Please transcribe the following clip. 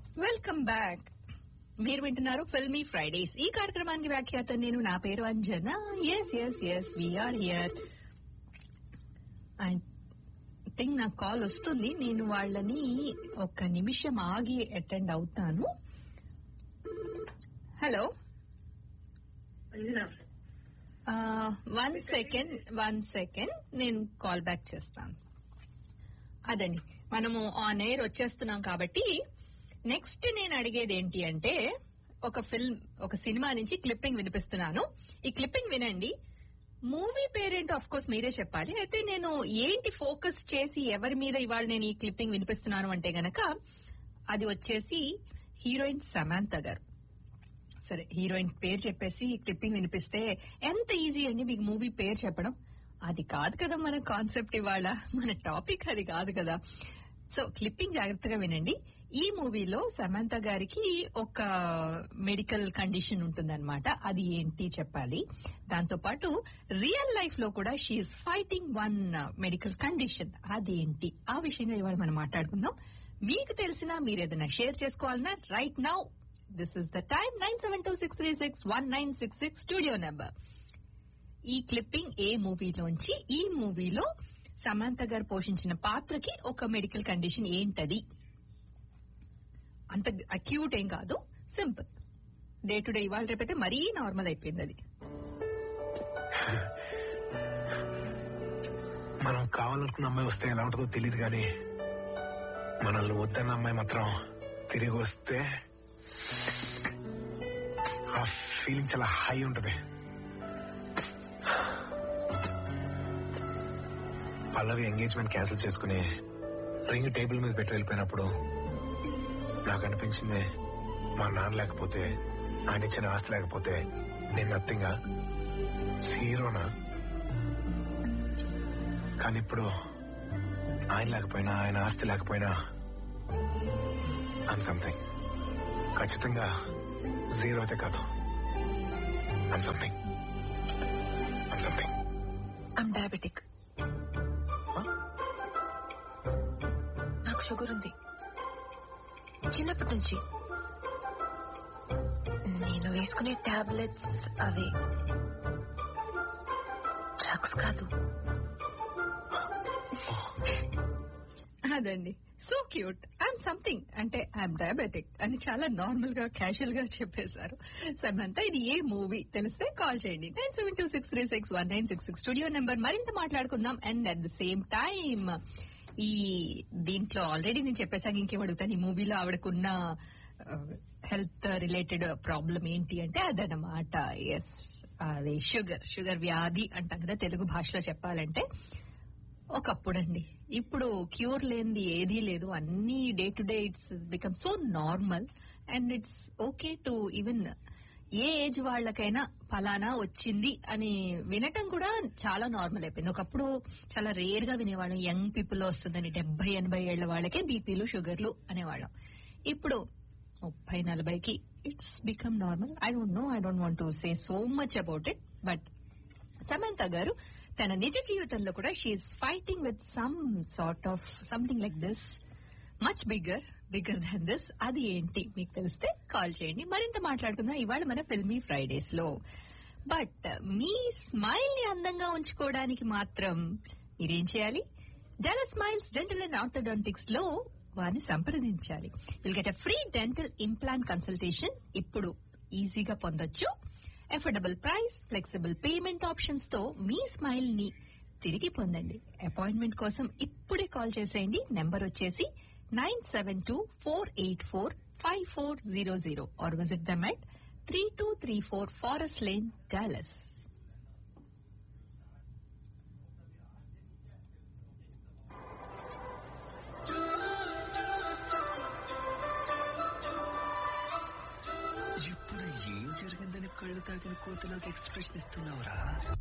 welcome back మీరు వింటున్నారు filmy Fridays ఈ కార్యక్రమానికి వ్యాఖ్యాత నేను నా పేరు Anjana yes yes yes we're here I think నాకు కాల్ వస్తుంది నేను వాళ్ళని ఒక నిమిషం ఆగి అటెండ్ అవుతాను hello one second one second నేను కాల్ బ్యాక్ చేస్తాను అదండి మనము ఆన్ ఎయిర్ వచ్చేస్తున్నాం కాబట్టి నెక్స్ట్ నేను అడిగేది ఏంటి అంటే ఒక ఫిల్మ్ ఒక సినిమా నుంచి క్లిప్పింగ్ వినిపిస్తున్నాను ఈ క్లిప్పింగ్ వినండి మూవీ పేరేంటో ఆఫ్ కోర్స్ మీరే చెప్పాలి అయితే నేను ఏంటి ఫోకస్ చేసి ఎవరి మీద ఇవాళ నేను ఈ క్లిప్పింగ్ వినిపిస్తున్నాను అంటే గనక అది వచ్చేసి హీరోయిన్ సమాంత గారు సరే హీరోయిన్ పేరు చెప్పేసి క్లిప్పింగ్ వినిపిస్తే ఎంత ఈజీ అండి మీకు మూవీ పేరు చెప్పడం అది కాదు కదా మన కాన్సెప్ట్ ఇవాళ మన టాపిక్ అది కాదు కదా సో క్లిప్పింగ్ జాగ్రత్తగా వినండి ఈ మూవీలో సమంత గారికి ఒక మెడికల్ కండిషన్ ఉంటుందన్నమాట అది ఏంటి చెప్పాలి దాంతో పాటు రియల్ లైఫ్ లో కూడా she's fighting one medical condition అదేంటి ఆ విషయంగా ఇవాళ మనం మాట్లాడుకుందాం మీకు తెలిసిన మీరు ఏదైనా షేర్ చేసుకోవాలన్నా right now this is the time nine seven two six three six one nine six six studio number ఈ క్లిప్పింగ్ ఏ మూవీలోంచి ఈ మూవీలో సమంత గారు పోషించిన పాత్రకి ఒక మెడికల్ కండిషన్ ఏంటది అంత అక్యూట్ ఏం కాదు సింపుల్ డే టు డే ఇవాళ రేపైతే మరీ నార్మల్ అయిపోయింది అది మనం కావాలనుకున్న అమ్మాయి వస్తే ఎలా ఉంటుందో తెలియదు కానీ మనల్ని వద్దన్న అమ్మాయి మాత్రం తిరిగి వస్తే ఆ ఫీలింగ్ చాలా హై ఉంటది పల్లవి ఎంగేజ్మెంట్ క్యాన్సిల్ చేసుకుని రింగ్ టేబుల్ మీద పెట్టి వెళ్ళిపోయినప్పుడు నాకు అనిపించింది మా నాన్న లేకపోతే ఆయన ఇచ్చిన ఆస్తి లేకపోతే నేను నథింగా హీరోనా కానీ ఇప్పుడు ఆయన లేకపోయినా ఆయన ఆస్తి లేకపోయినా ఐమ్ సంథింగ్ ఖచ్చితంగా జీరో అయితే కాదు I'm something I'm something I'm diabetic నాకు షుగర్ ఉంది చిన్నప్పటి నుంచి నేను వేసుకునే టాబ్లెట్స్ అవి డ్రగ్స్ కాదు అదండి సో క్యూట్ ఐఎమ్ సంథింగ్ అంటే ఐఎమ్ డయాబెటిక్ అని చాలా నార్మల్ గా క్యాజువల్ గా చెప్పేశారు సమంత ఇది ఏ మూవీ తెలిస్తే కాల్ చేయండి nine seven two six three six one nine six six studio number మరింత మాట్లాడుకుందాం and at the same time ఈ దీంట్లో ఆల్రెడీ నేను చెప్పేసాక ఇంకేం అడుగుతాను ఈ మూవీలో ఆవిడకున్న హెల్త్ రిలేటెడ్ ప్రాబ్లం ఏంటి అంటే అదనమాట ఎస్ అది షుగర్ షుగర్ వ్యాధి అంటాం కదా తెలుగు భాషలో చెప్పాలంటే ఒకప్పుడండి ఇప్పుడు క్యూర్ లేనిది ఏదీ లేదు అన్ని day to day it's become so normal and it's okay to even a age వాళ్ళకైనా ఫలానా వచ్చింది అని వినటం కూడా చాలా నార్మల్ అయిపోయింది ఒకప్పుడు చాలా రేర్ గా వినేవాళ్ళం యంగ్ పీపుల్ వస్తుందని డెబ్బై ఎనభై ఏళ్ల వాళ్ళకే బీపీలు షుగర్లు అనేవాళ్ళం ఇప్పుడు ముప్పై నలభైకి it's become normal I don't know I don't want to say so much about it but Samantha గారు తన నిజ జీవితంలో కూడా she's fighting with some sort of something like this much bigger bigger than this అది ఏంటి మీకు తెలిస్తే కాల్ చేయండి మరింత మాట్లాడుకుందాం ఇవాళ మన ఫిల్మీ ఫ్రైడేస్ లో బట్ మీ స్మైల్ ని అందంగా ఉంచుకోవడానికి మాత్రం మీరేం చేయాలి Dela smiles dental and orthodontics లో వారిని సంప్రదించాలి will get a free dental implant consultation ఇప్పుడు ఈజీగా పొందొచ్చు affordable price flexible payment options తో మీ స్మైల్ ని తిరిగి పొందండి అపాయింట్మెంట్ కోసం ఇప్పుడే కాల్ చేసేయండి నెంబర్ వచ్చేసి nine seven two four eight four five four zero zero or visit them at three two three four forest lane Dallas ఇప్పుడు ఏం జరిగిందని కళ్ళు తాగిన కోతలోకి ఎక్స్ప్రెషన్ ఇస్తున్నావురా